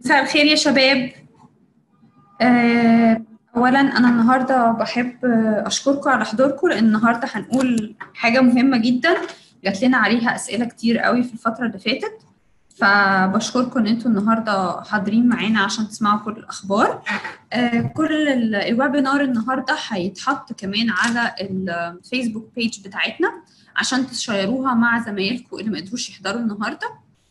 مساء الخير يا شباب آه، اولا انا النهارده بحب آه، اشكركم على حضوركم لان النهارده هنقول حاجه مهمه جدا جات لنا عليها اسئله كتير قوي في الفتره اللي فاتت فبشكركم ان انتوا النهارده حاضرين معانا عشان تسمعوا كل الاخبار آه، كل ال- الويبينار النهارده هيتحط كمان على الفيسبوك بيج بتاعتنا عشان تشيروها مع زمايلكم اللي ما قدروش يحضروا النهارده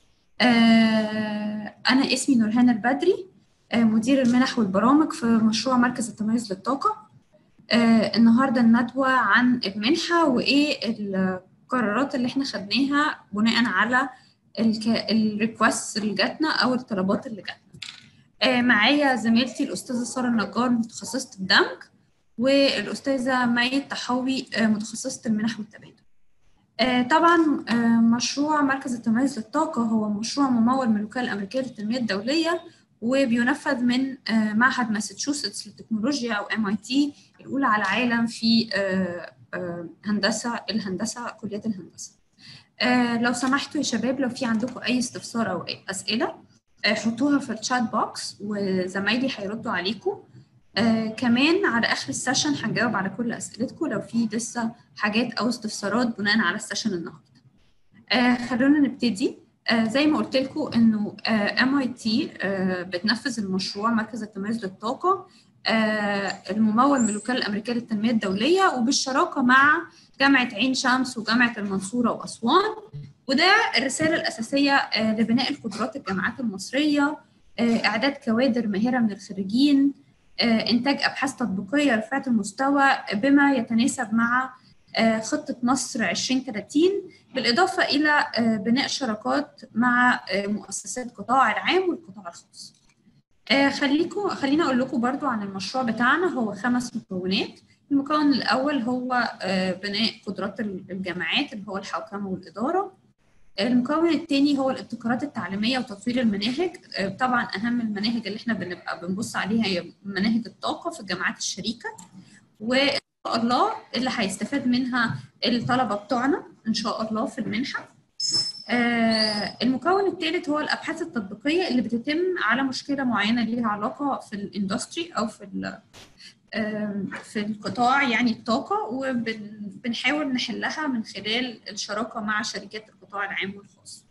آه، أنا اسمي نورهان البدري آه، مدير المنح والبرامج في مشروع مركز التميز للطاقة آه، النهاردة الندوة عن المنحة وإيه القرارات اللي إحنا خدناها بناء على الريكوست اللي جاتنا أو الطلبات اللي جاتنا آه، معايا زميلتي الأستاذة سارة النجار متخصصة الدمج والأستاذة مي الطحاوي آه، متخصصة المنح والتبادل آه، طبعا آه، مشروع مركز التميز للطاقة هو مشروع ممول من الوكالة الأمريكية للتنمية الدولية وبينفذ من آه، معهد ماساتشوستس للتكنولوجيا أو MIT الأولى على العالم في آه، آه، هندسة الهندسة كليات الهندسة آه، لو سمحتوا يا شباب لو في عندكم أي استفسار أو أي أسئلة آه، حطوها في الشات بوكس وزمايلي هيردوا عليكم آه كمان على اخر السيشن هنجاوب على كل اسئلتكم لو في لسه حاجات او استفسارات بناء على السيشن النهارده آه خلونا نبتدي آه زي ما قلت لكم انه ام اي تي بتنفذ المشروع مركز التميز للطاقه آه الممول من الوكاله الامريكيه للتنميه الدوليه وبالشراكه مع جامعه عين شمس وجامعه المنصوره واسوان وده الرساله الاساسيه آه لبناء القدرات الجامعات المصريه آه اعداد كوادر ماهره من الخريجين آه، إنتاج أبحاث تطبيقية رفيعة المستوى بما يتناسب مع آه، خطة مصر 2030 بالإضافة إلى آه، بناء شراكات مع مؤسسات القطاع العام والقطاع الخاص. خليكم خليني أقول لكم برضو عن المشروع بتاعنا هو خمس مكونات. المكون الأول هو بناء قدرات الجامعات اللي هو الحوكمة والإدارة. المكون الثاني هو الابتكارات التعليميه وتطوير المناهج طبعا اهم المناهج اللي احنا بنبقى بنبص عليها هي مناهج الطاقه في الجامعات الشريكه وان شاء الله اللي هيستفاد منها الطلبه بتوعنا ان شاء الله في المنحه المكون الثالث هو الابحاث التطبيقيه اللي بتتم على مشكله معينه ليها علاقه في الاندستري او في في القطاع يعني الطاقة وبنحاول نحلها من خلال الشراكة مع شركات القطاع العام والخاص.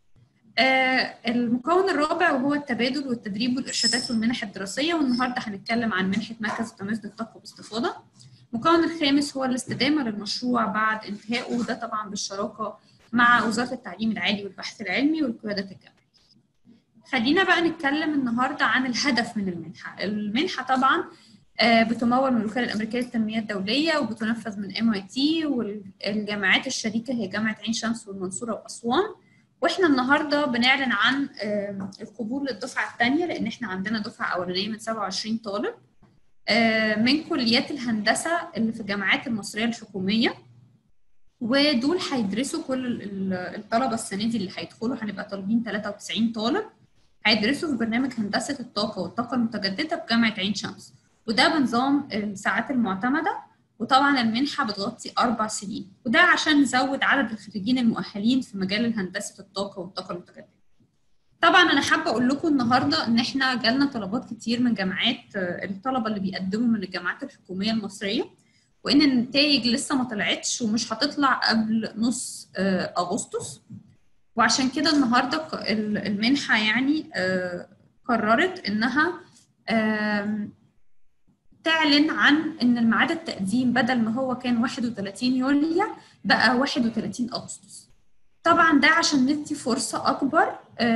المكون الرابع وهو التبادل والتدريب والإرشادات والمنح الدراسية والنهاردة هنتكلم عن منحة مركز التميز للطاقة باستفاضة. المكون الخامس هو الاستدامة للمشروع بعد انتهائه وده طبعا بالشراكة مع وزارة التعليم العالي والبحث العلمي والقيادات الجامعية. خلينا بقى نتكلم النهارده عن الهدف من المنحة. المنحة طبعا بتمول من الوكاله الامريكيه للتنميه الدوليه وبتنفذ من ام اي تي والجامعات الشريكه هي جامعه عين شمس والمنصوره واسوان واحنا النهارده بنعلن عن القبول للدفعه الثانيه لان احنا عندنا دفعه اولانيه من 27 طالب من كليات الهندسه اللي في الجامعات المصريه الحكوميه ودول هيدرسوا كل الطلبه السنه دي اللي هيدخلوا هنبقى طالبين 93 طالب هيدرسوا في برنامج هندسه الطاقه والطاقه المتجدده بجامعه عين شمس وده بنظام الساعات المعتمدة وطبعا المنحة بتغطي أربع سنين وده عشان نزود عدد الخريجين المؤهلين في مجال هندسة الطاقة والطاقة المتجددة طبعا أنا حابة أقول لكم النهاردة إن إحنا جالنا طلبات كتير من جامعات الطلبة اللي بيقدموا من الجامعات الحكومية المصرية وإن النتائج لسه ما طلعتش ومش هتطلع قبل نص أغسطس وعشان كده النهاردة المنحة يعني قررت إنها تعلن عن ان الميعاد التقديم بدل ما هو كان 31 يوليو بقى 31 اغسطس طبعا ده عشان ندي فرصه اكبر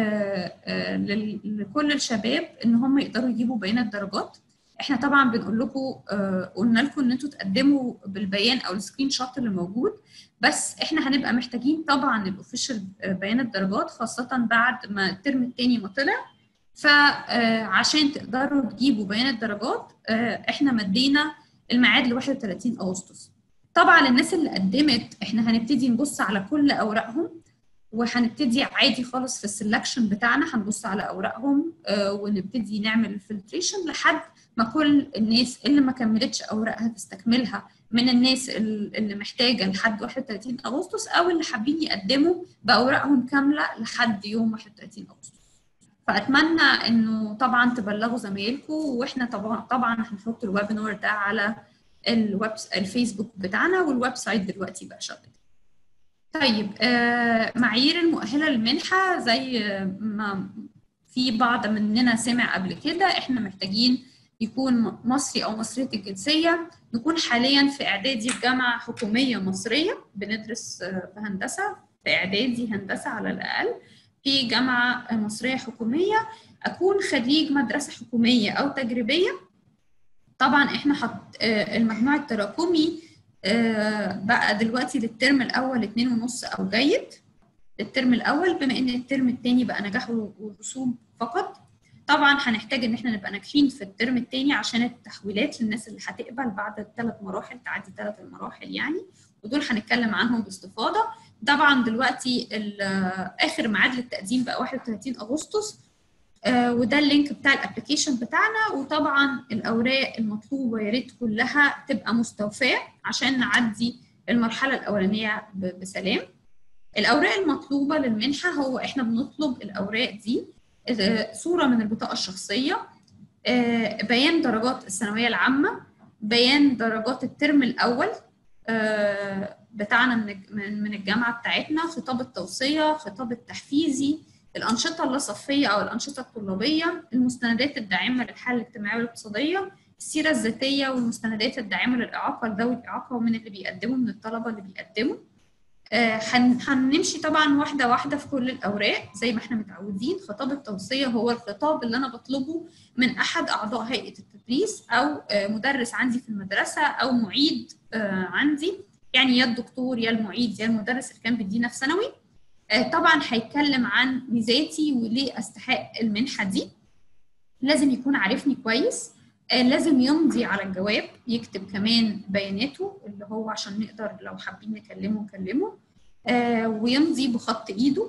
لكل الشباب ان هم يقدروا يجيبوا بيانات درجات احنا طبعا بنقول لكم قلنا لكم ان انتوا تقدموا بالبيان او السكرين شوت اللي موجود بس احنا هنبقى محتاجين طبعا الاوفيشال بيان الدرجات خاصه بعد ما الترم الثاني ما طلع فعشان تقدروا تجيبوا بيان الدرجات احنا مدينا الميعاد ل 31 اغسطس طبعا الناس اللي قدمت احنا هنبتدي نبص على كل اوراقهم وهنبتدي عادي خالص في السلكشن بتاعنا هنبص على اوراقهم ونبتدي نعمل الفلتريشن لحد ما كل الناس اللي ما كملتش اوراقها تستكملها من الناس اللي محتاجه لحد 31 اغسطس او اللي حابين يقدموا باوراقهم كامله لحد يوم 31 اغسطس فاتمنى انه طبعا تبلغوا زمايلكم واحنا طبعا طبعا هنحط الويبينار ده على الويب الفيسبوك بتاعنا والويب سايت دلوقتي بقى شغال طيب آه معايير المؤهله للمنحه زي ما في بعض مننا سمع قبل كده احنا محتاجين يكون مصري او مصريه الجنسيه نكون حاليا في اعدادي في جامعه حكوميه مصريه بندرس في هندسه في اعدادي هندسه على الاقل في جامعه مصريه حكوميه اكون خريج مدرسه حكوميه او تجريبيه طبعا احنا حط المجموع التراكمي بقى دلوقتي للترم الاول اتنين ونص او جيد الترم الاول بما ان الترم الثاني بقى نجاح ورسوم فقط طبعا هنحتاج ان احنا نبقى ناجحين في الترم الثاني عشان التحويلات للناس اللي هتقبل بعد الثلاث مراحل تعدي ثلاث المراحل يعني ودول هنتكلم عنهم باستفاضه طبعا دلوقتي اخر ميعاد للتقديم بقى 31 اغسطس آه وده اللينك بتاع الابلكيشن بتاعنا وطبعا الاوراق المطلوبه يا ريت كلها تبقى مستوفاه عشان نعدي المرحله الاولانيه بسلام الاوراق المطلوبه للمنحه هو احنا بنطلب الاوراق دي صوره من البطاقه الشخصيه آه بيان درجات الثانويه العامه بيان درجات الترم الاول آه بتاعنا من من الجامعه بتاعتنا خطاب التوصيه خطاب التحفيزي الأنشطة اللاصفية أو الأنشطة الطلابية المستندات الداعمة للحالة الاجتماعية والاقتصادية السيرة الذاتية والمستندات الداعمة للإعاقة لذوي الإعاقة ومن اللي بيقدموا من الطلبة اللي بيقدموا آه هنمشي طبعا واحدة واحدة في كل الأوراق زي ما احنا متعودين خطاب التوصية هو الخطاب اللي أنا بطلبه من أحد أعضاء هيئة التدريس أو آه مدرس عندي في المدرسة أو معيد آه عندي يعني يا الدكتور يا المعيد يا المدرس اللي كان بيدينا في ثانوي طبعا هيتكلم عن ميزاتي وليه استحق المنحه دي لازم يكون عارفني كويس لازم يمضي على الجواب يكتب كمان بياناته اللي هو عشان نقدر لو حابين نكلمه نكلمه ويمضي بخط ايده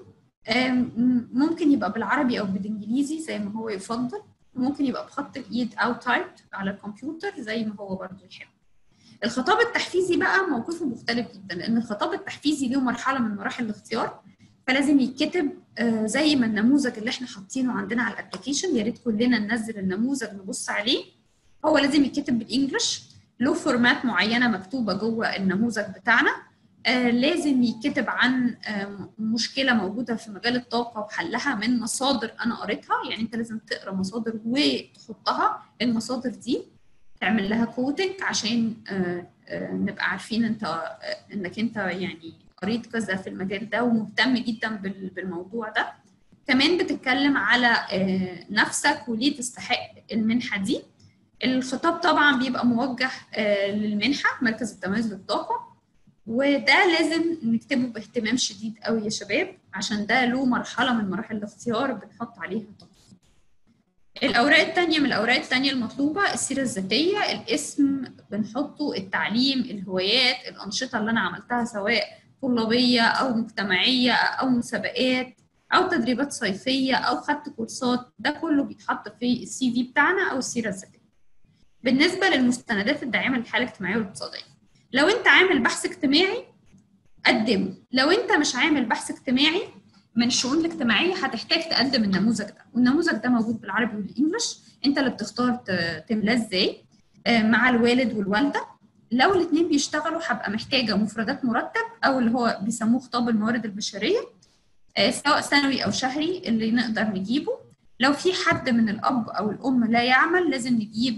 ممكن يبقى بالعربي او بالانجليزي زي ما هو يفضل ممكن يبقى بخط الايد او تايب على الكمبيوتر زي ما هو برضه يحب الخطاب التحفيزي بقى موقفه مختلف جدا لان الخطاب التحفيزي له مرحله من مراحل الاختيار فلازم يتكتب زي ما النموذج اللي احنا حاطينه عندنا على الابلكيشن يا ريت كلنا ننزل النموذج نبص عليه هو لازم يتكتب بالانجلش له فورمات معينه مكتوبه جوه النموذج بتاعنا آه لازم يتكتب عن آه مشكله موجوده في مجال الطاقه وحلها من مصادر انا قريتها يعني انت لازم تقرا مصادر وتحطها المصادر دي تعمل لها كوتنج عشان آه نبقى عارفين انت انك انت يعني قريت كذا في المجال ده ومهتم جدا بالموضوع ده كمان بتتكلم على نفسك وليه تستحق المنحه دي الخطاب طبعا بيبقى موجه للمنحه مركز التميز للطاقه وده لازم نكتبه باهتمام شديد قوي يا شباب عشان ده له مرحله من مراحل الاختيار بنحط عليها طاقه الاوراق الثانيه من الاوراق الثانيه المطلوبه السيره الذاتيه الاسم بنحطه التعليم الهوايات الانشطه اللي انا عملتها سواء طلابيه او مجتمعيه او مسابقات او تدريبات صيفيه او خدت كورسات ده كله بيتحط في السي في بتاعنا او السيره الذاتيه بالنسبه للمستندات الداعمه للحاله الاجتماعيه والاقتصاديه لو انت عامل بحث اجتماعي قدمه لو انت مش عامل بحث اجتماعي من الشؤون الاجتماعيه هتحتاج تقدم النموذج ده والنموذج ده موجود بالعربي والانجلش انت اللي بتختار تملاه ازاي مع الوالد والوالده لو الاثنين بيشتغلوا هبقى محتاجه مفردات مرتب او اللي هو بيسموه خطاب الموارد البشريه سواء سنوي او شهري اللي نقدر نجيبه لو في حد من الاب او الام لا يعمل لازم نجيب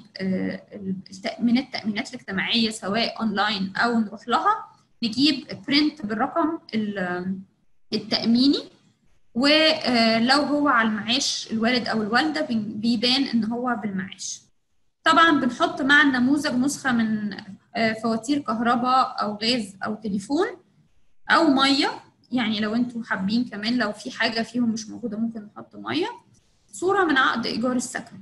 من التامينات الاجتماعيه سواء اونلاين او نروح لها نجيب برنت بالرقم التاميني ولو هو على المعاش الوالد او الوالده بيبان ان هو بالمعاش طبعا بنحط مع النموذج نسخه من فواتير كهرباء او غاز او تليفون او ميه يعني لو انتوا حابين كمان لو في حاجه فيهم مش موجوده ممكن نحط ميه صوره من عقد ايجار السكن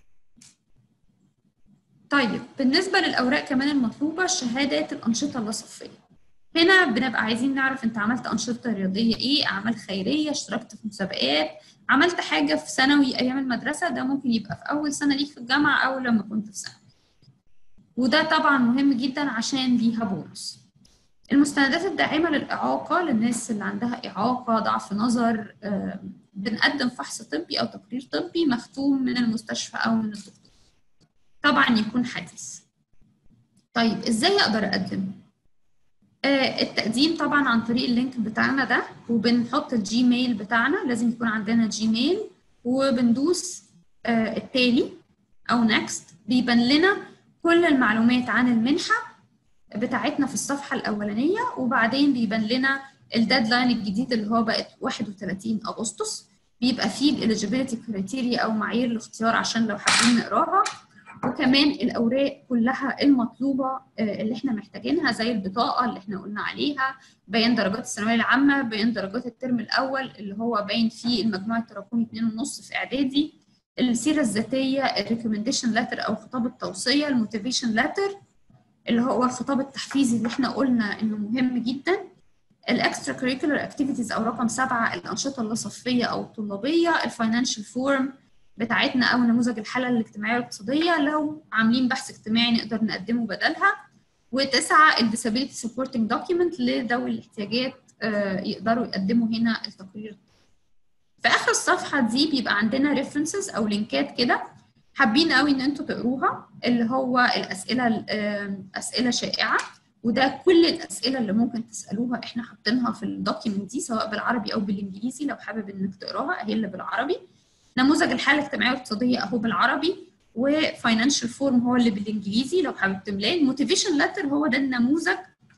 طيب بالنسبه للاوراق كمان المطلوبه شهادات الانشطه اللاصفيه هنا بنبقى عايزين نعرف انت عملت انشطه رياضيه ايه اعمال خيريه اشتركت في مسابقات عملت حاجه في ثانوي ايام المدرسه ده ممكن يبقى في اول سنه ليك في الجامعه او لما كنت في ثانوي وده طبعا مهم جدا عشان ليها بونص المستندات الداعمة للإعاقة للناس اللي عندها إعاقة ضعف نظر بنقدم فحص طبي أو تقرير طبي مختوم من المستشفى أو من الدكتور طبعا يكون حديث طيب إزاي أقدر أقدم؟ التقديم طبعا عن طريق اللينك بتاعنا ده وبنحط الجيميل بتاعنا لازم يكون عندنا جيميل وبندوس التالي او نكست بيبان لنا كل المعلومات عن المنحه بتاعتنا في الصفحه الاولانيه وبعدين بيبان لنا الديدلاين الجديد اللي هو بقت 31 اغسطس بيبقى فيه الاليجيبيليتي كريتيريا او معايير الاختيار عشان لو حابين نقراها وكمان الاوراق كلها المطلوبه اللي احنا محتاجينها زي البطاقه اللي احنا قلنا عليها بيان درجات الثانويه العامه بيان درجات الترم الاول اللي هو باين فيه المجموع التراكمي 2.5 في اعدادي السيره الذاتيه الريكومنديشن لاتر او خطاب التوصيه الموتيفيشن لاتر اللي هو الخطاب التحفيزي اللي احنا قلنا انه مهم جدا الاكسترا كريكولر اكتيفيتيز او رقم سبعه الانشطه اللا صفيه او الطلابيه الفاينانشال فورم بتاعتنا او نموذج الحاله الاجتماعيه والاقتصاديه لو عاملين بحث اجتماعي نقدر نقدمه بدلها وتسعه الديسابيلتي سبورتنج دوكيمنت لذوي الاحتياجات يقدروا يقدموا هنا التقرير في اخر الصفحه دي بيبقى عندنا ريفرنسز او لينكات كده حابين قوي ان انتوا تقروها اللي هو الاسئله اسئله شائعه وده كل الاسئله اللي ممكن تسالوها احنا حاطينها في الدوكيمنت دي سواء بالعربي او بالانجليزي لو حابب انك تقراها اهي اللي بالعربي نموذج الحاله الاجتماعيه والاقتصاديه اهو بالعربي وفاينانشال فورم هو اللي بالانجليزي لو حابب تملاه الموتيفيشن لاتر هو ده النموذج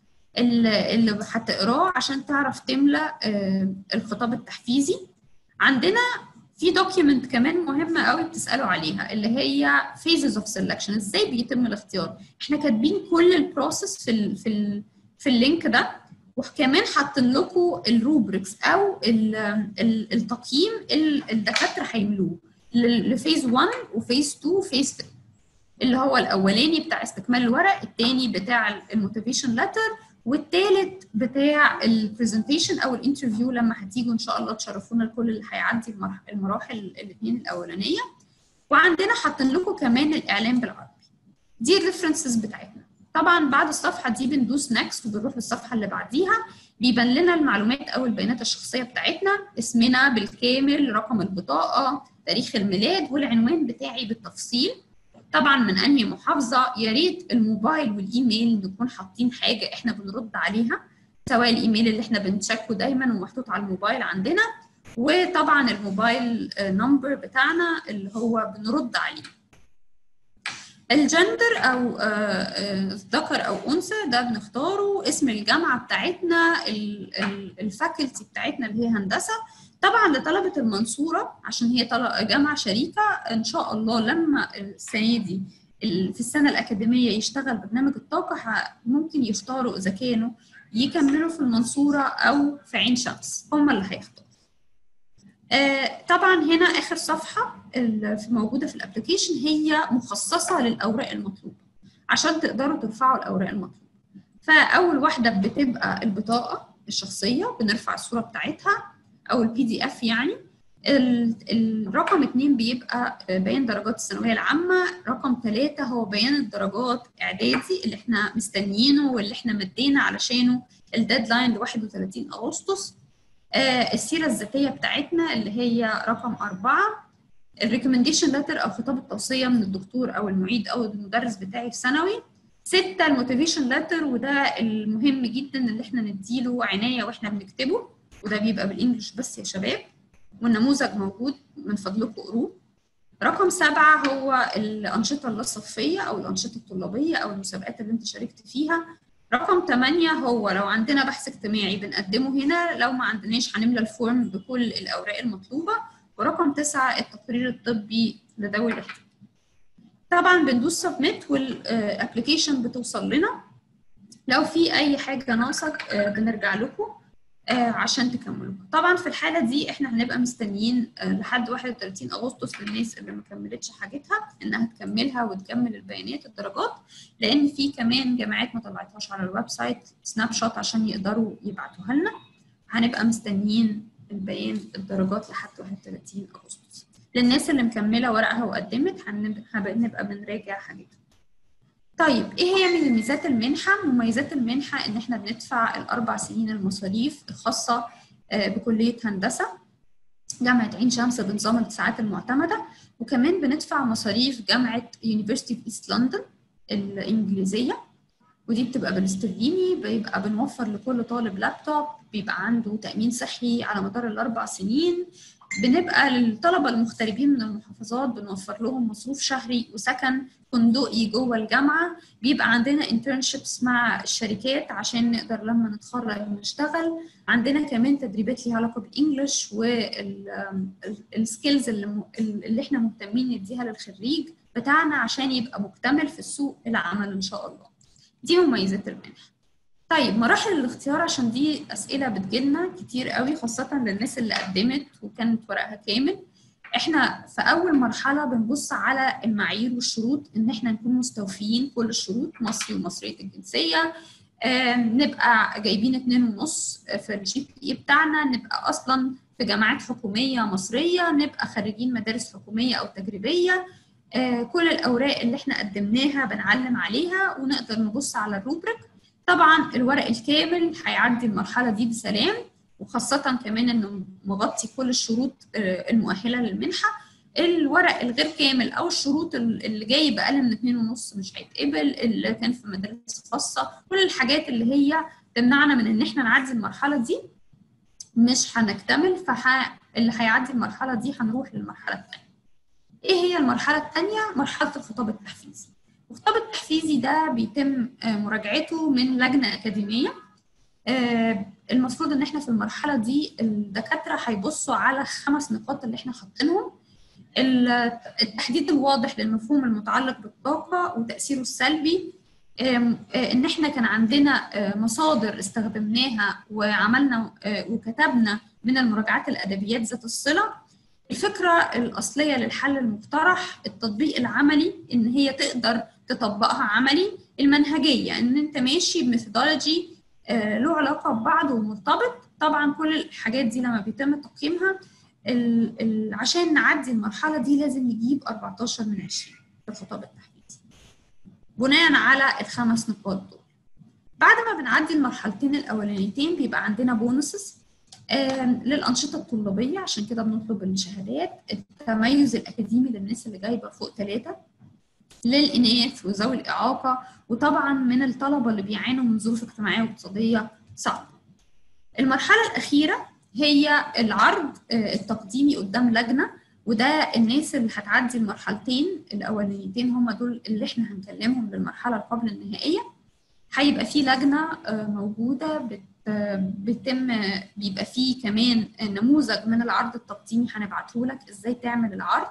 اللي, اللي هتقراه عشان تعرف تملى الخطاب التحفيزي عندنا في دوكيمنت كمان مهمه قوي بتسالوا عليها اللي هي phases of selection ازاي بيتم الاختيار احنا كاتبين كل البروسيس في ال في ال في اللينك ده وكمان حاطين لكم الروبريكس او ال ال التقييم اللي الدكاتره هيملوه لفيز 1 وفيز 2 وفيز 3 اللي هو الاولاني بتاع استكمال الورق الثاني بتاع الموتيفيشن لتر والثالث بتاع البرزنتيشن او الانترفيو لما هتيجوا ان شاء الله تشرفونا الكل اللي هيعدي المراحل الاثنين الاولانيه وعندنا حاطين لكم كمان الاعلان بالعربي دي الريفرنسز بتاعتنا طبعا بعد الصفحه دي بندوس نكست وبنروح للصفحه اللي بعديها بيبان لنا المعلومات او البيانات الشخصيه بتاعتنا اسمنا بالكامل رقم البطاقه تاريخ الميلاد والعنوان بتاعي بالتفصيل طبعا من انهي محافظه يا ريت الموبايل والايميل نكون حاطين حاجه احنا بنرد عليها سواء الايميل اللي احنا بنشكه دايما ومحطوط على الموبايل عندنا وطبعا الموبايل نمبر بتاعنا اللي هو بنرد عليه الجندر او ذكر او انثى ده بنختاره اسم الجامعه بتاعتنا الفاكولتي بتاعتنا اللي هي هندسه طبعا لطلبه المنصوره عشان هي جامعه شريكه ان شاء الله لما السنه دي في السنه الاكاديميه يشتغل برنامج الطاقه ممكن يختاروا اذا كانوا يكملوا في المنصوره او في عين شمس هم اللي هيختاروا طبعا هنا اخر صفحه اللي موجوده في الابلكيشن هي مخصصه للاوراق المطلوبه عشان تقدروا ترفعوا الاوراق المطلوبه فاول واحده بتبقى البطاقه الشخصيه بنرفع الصوره بتاعتها او البي دي اف يعني الرقم اتنين بيبقى بيان درجات الثانويه العامه رقم ثلاثة هو بيان الدرجات اعدادي اللي احنا مستنيينه واللي احنا مدينا علشانه الديدلاين ل 31 اغسطس آه السيره الذاتيه بتاعتنا اللي هي رقم أربعة الريكومنديشن لتر او خطاب التوصيه من الدكتور او المعيد او المدرس بتاعي في ثانوي ستة الموتيفيشن لتر وده المهم جدا اللي احنا نديله عنايه واحنا بنكتبه وده بيبقى بالانجلش بس يا شباب والنموذج موجود من فضلكم قروه رقم سبعة هو الأنشطة اللاصفية أو الأنشطة الطلابية أو المسابقات اللي أنت شاركت فيها رقم 8 هو لو عندنا بحث اجتماعي بنقدمه هنا لو ما عندناش هنملى الفورم بكل الأوراق المطلوبة ورقم 9 التقرير الطبي لذوي الاحتياج طبعا بندوس سبميت والابلكيشن بتوصل لنا لو في أي حاجة ناقصة بنرجع لكم عشان تكملوا طبعا في الحاله دي احنا هنبقى مستنيين لحد 31 اغسطس للناس اللي ما كملتش حاجتها انها تكملها وتكمل البيانات الدرجات لان في كمان جامعات ما طلعتهاش على الويب سايت سناب شوت عشان يقدروا يبعتوها لنا هنبقى مستنيين البيان الدرجات لحد 31 اغسطس للناس اللي مكمله ورقها وقدمت هنبقى بنراجع حاجتها طيب ايه هي من ميزات المنحه مميزات المنحه ان احنا بندفع الاربع سنين المصاريف الخاصه بكليه هندسه جامعه عين شمس بنظام الساعات المعتمده وكمان بندفع مصاريف جامعه University of East London الانجليزيه ودي بتبقى بالاسترليني بيبقى بنوفر لكل طالب لابتوب بيبقى عنده تامين صحي على مدار الاربع سنين بنبقى للطلبه المغتربين من المحافظات بنوفر لهم مصروف شهري وسكن فندقي جوه الجامعه بيبقى عندنا انترنشيبس مع الشركات عشان نقدر لما نتخرج نشتغل عندنا كمان تدريبات ليها علاقه بالانجلش والسكيلز اللي, اللي احنا مهتمين نديها للخريج بتاعنا عشان يبقى مكتمل في السوق العمل ان شاء الله دي مميزات المنحه طيب مراحل الاختيار عشان دي اسئله بتجيلنا كتير قوي خاصه للناس اللي قدمت وكانت ورقها كامل احنا في اول مرحله بنبص على المعايير والشروط ان احنا نكون مستوفيين كل الشروط مصري ومصريه الجنسيه آه نبقى جايبين اتنين ونص في الجي بي اي بتاعنا نبقى اصلا في جامعات حكوميه مصريه نبقى خريجين مدارس حكوميه او تجريبيه آه كل الاوراق اللي احنا قدمناها بنعلم عليها ونقدر نبص على الروبريك طبعا الورق الكامل هيعدي المرحله دي بسلام وخاصه كمان انه مغطي كل الشروط المؤهله للمنحه الورق الغير كامل او الشروط اللي جاي باقل من اتنين ونص مش هيتقبل اللي كان في مدارس خاصه كل الحاجات اللي هي تمنعنا من ان احنا نعدي المرحله دي مش هنكتمل فح... اللي هيعدي المرحله دي هنروح للمرحله الثانيه ايه هي المرحله الثانيه مرحله الخطاب التحفيزي الخطاب التحفيزي ده بيتم مراجعته من لجنه اكاديميه المفروض ان احنا في المرحله دي الدكاتره هيبصوا على خمس نقاط اللي احنا حاطينهم التحديد الواضح للمفهوم المتعلق بالطاقه وتاثيره السلبي ان احنا كان عندنا مصادر استخدمناها وعملنا وكتبنا من المراجعات الادبيات ذات الصله الفكره الاصليه للحل المقترح التطبيق العملي ان هي تقدر تطبقها عملي المنهجيه ان انت ماشي بميثودولوجي له علاقه ببعض ومرتبط طبعا كل الحاجات دي لما بيتم تقييمها ال ال عشان نعدي المرحله دي لازم نجيب 14 من 20 في الخطاب التحفيزي بناء على الخمس نقاط دول بعد ما بنعدي المرحلتين الاولانيتين بيبقى عندنا بونسز للانشطه الطلابيه عشان كده بنطلب الشهادات التميز الاكاديمي للناس اللي جايبه فوق ثلاثه للإناث وذوي الإعاقة وطبعا من الطلبة اللي بيعانوا من ظروف اجتماعية واقتصادية صعبة. المرحلة الأخيرة هي العرض التقديمي قدام لجنة وده الناس اللي هتعدي المرحلتين الأولانيتين هم دول اللي احنا هنكلمهم للمرحلة قبل النهائية. هيبقى في لجنة موجودة بت بيتم بيبقى فيه كمان نموذج من العرض التقديمي هنبعته لك ازاي تعمل العرض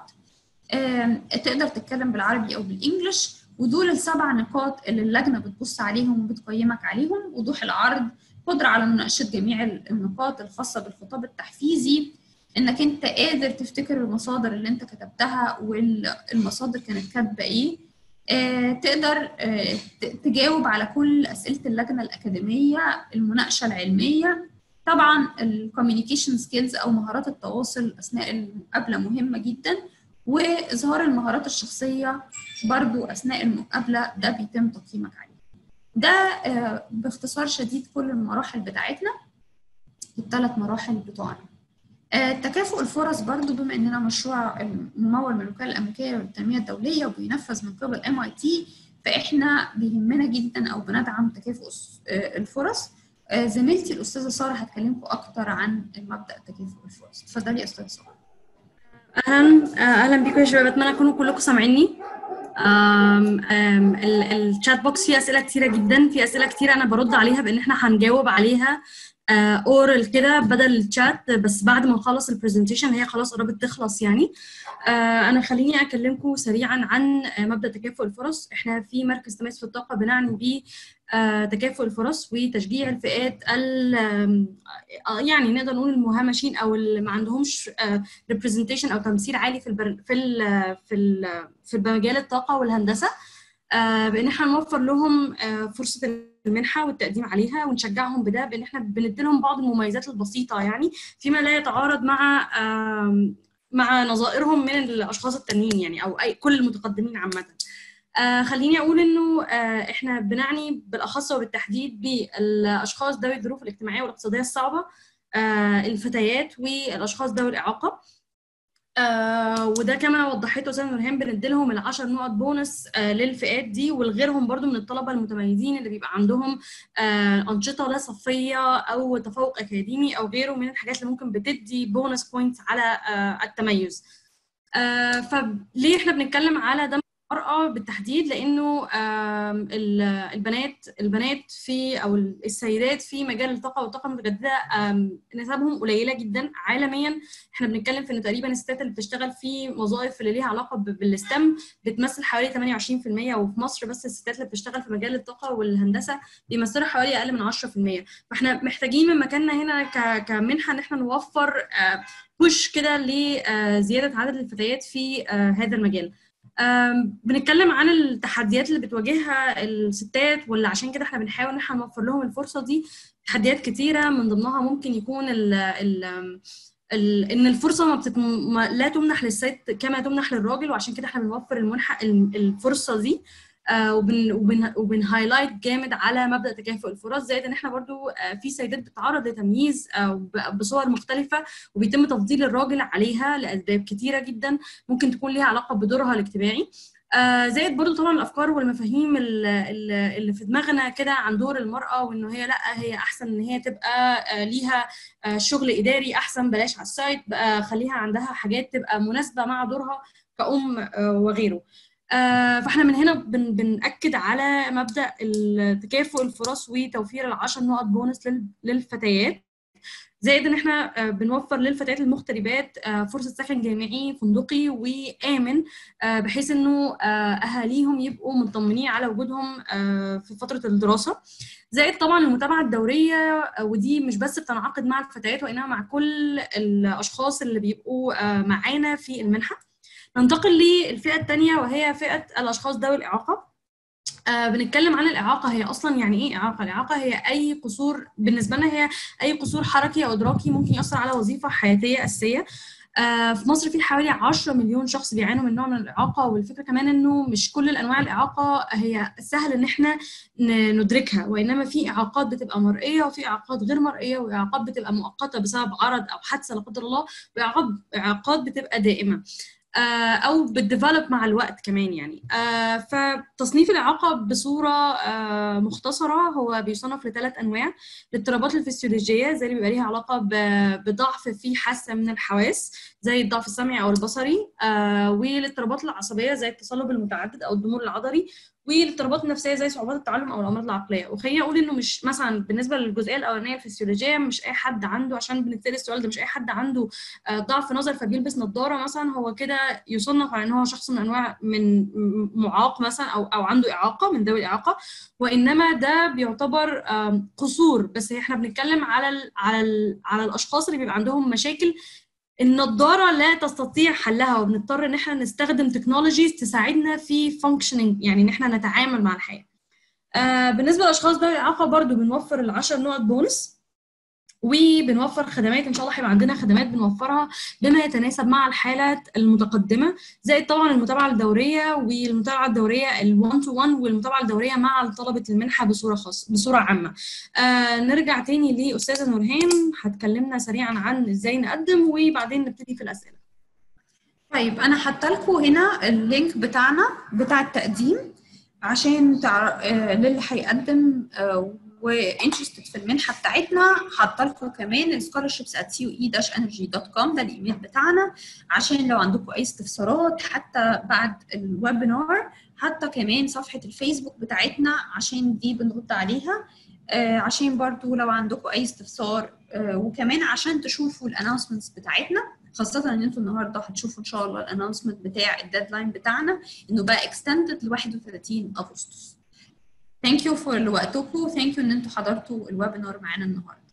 تقدر تتكلم بالعربي او بالانجلش ودول السبع نقاط اللي اللجنه بتبص عليهم وبتقيمك عليهم وضوح العرض قدره على مناقشه جميع النقاط الخاصه بالخطاب التحفيزي انك انت قادر تفتكر المصادر اللي انت كتبتها والمصادر كانت كاتبه ايه آه تقدر آه تجاوب على كل اسئله اللجنه الاكاديميه المناقشه العلميه طبعا الكوميونيكيشن سكيلز او مهارات التواصل اثناء المقابله مهمه جدا واظهار المهارات الشخصيه برضو اثناء المقابله ده بيتم تقييمك عليه ده آه باختصار شديد كل المراحل بتاعتنا الثلاث مراحل بتوعنا تكافؤ الفرص برضو بما اننا مشروع ممول من الوكاله الامريكيه للتنميه الدوليه وبينفذ من قبل ام اي تي فاحنا بيهمنا جدا او بندعم تكافؤ الفرص زميلتي الاستاذه ساره هتكلمكم اكتر عن مبدا تكافؤ الفرص اتفضلي يا استاذه ساره اهلا اهلا بيكم يا شباب اتمنى تكونوا كلكم سامعيني الشات بوكس فيه اسئله كتيره جدا في اسئله كتيره انا برد عليها بان احنا هنجاوب عليها اورال كده بدل الشات بس بعد ما نخلص البرزنتيشن هي خلاص قربت تخلص يعني انا خليني اكلمكم سريعا عن مبدا تكافؤ الفرص احنا في مركز تميز في الطاقه بنعني بيه تكافؤ في وتشجيع الفئات يعني نقدر نقول المهمشين او اللي ما عندهمش ريبرزنتيشن او تمثيل عالي في البر في ال في ال في مجال الطاقه والهندسه بان احنا نوفر لهم فرصه المنحه والتقديم عليها ونشجعهم بده بان احنا بندي لهم بعض المميزات البسيطه يعني فيما لا يتعارض مع مع نظائرهم من الاشخاص التانيين يعني او اي كل المتقدمين عامه آه خليني اقول انه آه احنا بنعني بالاخص وبالتحديد بالاشخاص ذوي الظروف الاجتماعيه والاقتصاديه الصعبه آه الفتيات والاشخاص ذوي الاعاقه آه وده كما وضحته استاذه نورهان بنديلهم ال 10 نقط بونص آه للفئات دي ولغيرهم برضو من الطلبه المتميزين اللي بيبقى عندهم آه انشطه لا صفيه او تفوق اكاديمي او غيره من الحاجات اللي ممكن بتدي بونص بوينت على آه التميز. آه فليه احنا بنتكلم على ده المرأة بالتحديد لأنه البنات البنات في أو السيدات في مجال الطاقة والطاقة المتجددة نسبهم قليلة جدا عالميا احنا بنتكلم في إن تقريبا الستات اللي بتشتغل في وظائف اللي ليها علاقة بالستم بتمثل حوالي 28% وفي مصر بس الستات اللي بتشتغل في مجال الطاقة والهندسة بيمثلوا حوالي أقل من 10% فاحنا محتاجين من مكاننا هنا كمنحة إن احنا نوفر بوش كده لزيادة عدد الفتيات في هذا المجال. بنتكلم عن التحديات اللي بتواجهها الستات واللي عشان كده احنا بنحاول ان احنا نوفر لهم الفرصه دي تحديات كتيره من ضمنها ممكن يكون ال ال ال ان الفرصه ما, بتت... ما لا تمنح للست كما تمنح للراجل وعشان كده احنا بنوفر المنحه الفرصه دي آه وبن وبن وبنهايلايت جامد على مبدا تكافؤ الفرص زائد ان احنا برضو آه في سيدات بتتعرض لتمييز آه بصور مختلفه وبيتم تفضيل الراجل عليها لاسباب كتيره جدا ممكن تكون ليها علاقه بدورها الاجتماعي زائد برضو طبعا الافكار والمفاهيم اللي في دماغنا كده عن دور المراه وانه هي لا هي احسن ان هي تبقى ليها شغل اداري احسن بلاش على السايت بقى خليها عندها حاجات تبقى مناسبه مع دورها كأم وغيره آه فاحنا من هنا بن بنأكد على مبدأ تكافؤ الفرص وتوفير العشر نقط بونص للفتيات زائد ان احنا بنوفر للفتيات المغتربات فرصه سكن جامعي فندقي وامن بحيث انه اهاليهم يبقوا مطمنين على وجودهم في فتره الدراسه زائد طبعا المتابعه الدوريه ودي مش بس بتنعقد مع الفتيات وانما مع كل الاشخاص اللي بيبقوا معانا في المنحه ننتقل للفئه الثانيه وهي فئه الاشخاص ذوي الاعاقه آه بنتكلم عن الإعاقة هي أصلا يعني إيه إعاقة؟ الإعاقة هي أي قصور بالنسبة لنا هي أي قصور حركي أو إدراكي ممكن يأثر على وظيفة حياتية أساسية آه في مصر في حوالي 10 مليون شخص بيعانوا من نوع من الإعاقة والفكرة كمان إنه مش كل الأنواع الإعاقة هي سهل إن إحنا ندركها وإنما في إعاقات بتبقى مرئية وفي إعاقات غير مرئية وإعاقات بتبقى مؤقتة بسبب عرض أو حادثة لا قدر الله وإعاقات بتبقى دائمة او بتديفلوب مع الوقت كمان يعني فتصنيف الاعاقه بصوره مختصره هو بيصنف لثلاث انواع الاضطرابات الفسيولوجيه زي اللي بيبقى ليها علاقه بضعف في حاسه من الحواس زي الضعف السمعي او البصري والاضطرابات العصبيه زي التصلب المتعدد او الضمور العضلي والاضطرابات النفسيه زي صعوبات التعلم او الامراض العقليه وخليني اقول انه مش مثلا بالنسبه للجزئيه الاولانيه الفسيولوجيه مش اي حد عنده عشان بنتسال السؤال ده مش اي حد عنده ضعف نظر فبيلبس نظاره مثلا هو كده يصنف على ان هو شخص من انواع من معاق مثلا او او عنده اعاقه من ذوي الاعاقه وانما ده بيعتبر قصور بس احنا بنتكلم على ال على ال على الاشخاص اللي بيبقى عندهم مشاكل النضاره لا تستطيع حلها وبنضطر ان احنا نستخدم تكنولوجيز تساعدنا في فانكشننج يعني ان احنا نتعامل مع الحياه. آه بالنسبه للاشخاص ذوي الاعاقه برضو بنوفر ال 10 نقط بونص وبنوفر خدمات ان شاء الله هيبقى عندنا خدمات بنوفرها بما يتناسب مع الحالات المتقدمه زائد طبعا المتابعه الدوريه والمتابعه الدوريه ال1 تو 1 والمتابعه الدوريه مع طلبه المنحه بصوره خاصه بصوره عامه. آه نرجع تاني لاستاذه نورهان هتكلمنا سريعا عن ازاي نقدم وبعدين نبتدي في الاسئله. طيب انا حاطه لكم هنا اللينك بتاعنا بتاع التقديم عشان تع... آه للي هيقدم آه وانترستد في المنحه بتاعتنا حاطه لكم كمان السكولرشيبس at coe-energy.com ده الايميل بتاعنا عشان لو عندكم اي استفسارات حتى بعد الويبينار حتى كمان صفحه الفيسبوك بتاعتنا عشان دي بنرد عليها آه عشان برضو لو عندكم اي استفسار آه وكمان عشان تشوفوا الانونسمنتس بتاعتنا خاصة ان انتوا النهارده هتشوفوا ان شاء الله الانونسمنت بتاع الديدلاين بتاعنا انه بقى اكستندد ل 31 اغسطس. ثانك يو فور وقتكم ثانك يو ان انتوا حضرتوا الويبينار معانا النهارده